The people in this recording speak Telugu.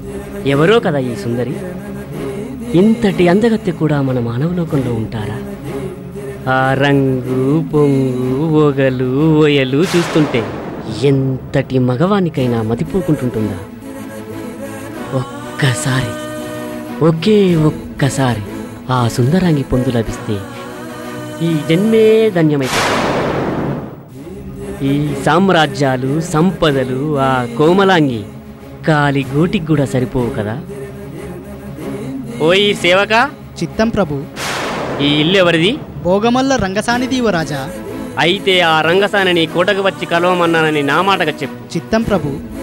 ఎవరో కదా ఈ సుందరి ఇంతటి అందగత్తె కూడా మన మానవలోకంలో ఉంటారా ఆ రంగు పొంగు ఓగలు ఓయలు చూస్తుంటే ఎంతటి మగవానికైనా మతిపోకుంటుంటుందా ఒక్కసారి ఒకే ఒక్కసారి ఆ సుందరాంగి పొందు లభిస్తే ఈ జన్మే ధన్యమైపోతుంది ఈ సామ్రాజ్యాలు సంపదలు ఆ కోమలాంగి కాలి గోటికి కూడా సరిపోవు కదా ఓయ్ సేవక చిత్తం ప్రభు ఈ ఇల్లు ఎవరిది భోగమల్ల రంగసానిది యువరాజా అయితే ఆ రంగసానని కోటకు వచ్చి కలవమన్నానని నా మాటగా చెప్పు చిత్తం ప్రభు